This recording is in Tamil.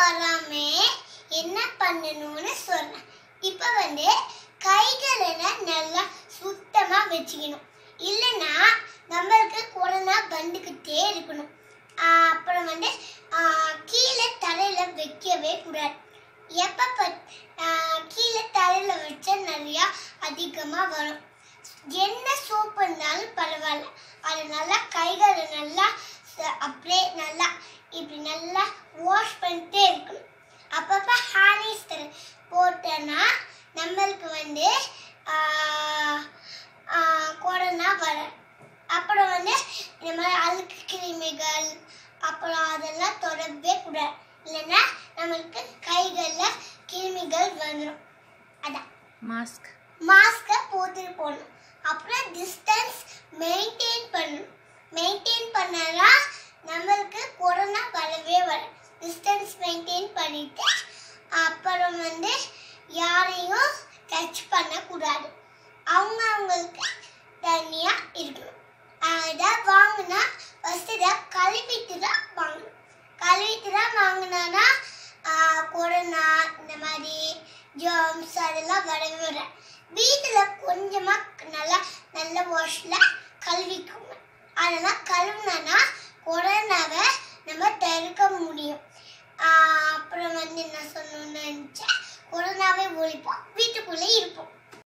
வராம என்ன பண்ணணும்னு சொல்றேன் இப்ப வந்து கைகளை நல்லா சுத்தமா வச்சுக்கணும் இல்லைன்னா நம்மளுக்கு கொரோனா வந்துக்கிட்டே இருக்கணும் ஆஹ் அப்புறம் வந்து ஆஹ் கீழே தரையில வைக்கவே கூடாது எப்ப பத்- ஆஹ் கீழே தரையில வச்சா நிறைய அதிகமா வரும் என்ன சோப்பு இருந்தாலும் பரவாயில்ல அது நல்லா கைகளை நல்லா ச- அப்படியே நல்லா இப்படி நல்லா வாஷ் பண்ணிட்டே இருக்கணும் அப்பப்போ ஹானிஸ்டர் போட்டோன்னா நம்மளுக்கு வந்து ஆஹ், ஆஹ், கொரோனா வரும் அப்புறம் வந்து இந்த மாதிரி அழுக்கு கிருமிகள் அப்புறம் அதெல்லாம் தொடரவே கூடாது இல்லைன்னா நம்மளுக்கு கைகளில் கிருமிகள் வந்துடும் அதான் மாஸ்க் மாஸ்கை போட்டுட்டு போகணும் அப்புறம் டிஸ்டன்ஸ் மெயின்டைன் பண்ணணும் மெயின்டைன் பண்ணனா நம்மளுக்கு கொரோனா வரவே வரும் டிஸ்டன்ஸ் மெயின்டைன் பண்ணிட்டு அப்புறம் வந்து யாரையும் டச் பண்ணக்கூடாது அவங்க அவங்களுக்கு தனியாக இருக்கணும் அதை வாங்கினா ஃபஸ்ட்டு இதை கழுவிட்டு தான் வாங்கணும் கழுவிட்டு தான் வாங்கினா கொரோனா இந்த மாதிரி ஜெர்ம்ஸ் அதெல்லாம் வரவே வர வீட்டில் கொஞ்சமாக நல்லா நல்ல வாஷில் கழுவிக்கோங்க அதெல்லாம் கழுவுனா கொரோனாவை நம்ம தடுக்க முடியும் ஆஹ் அப்புறம் வந்து என்ன சொல்லணும்னு நினச்சேன் கொரோனாவை ஒழிப்போம் வீட்டுக்குள்ளே இருப்போம்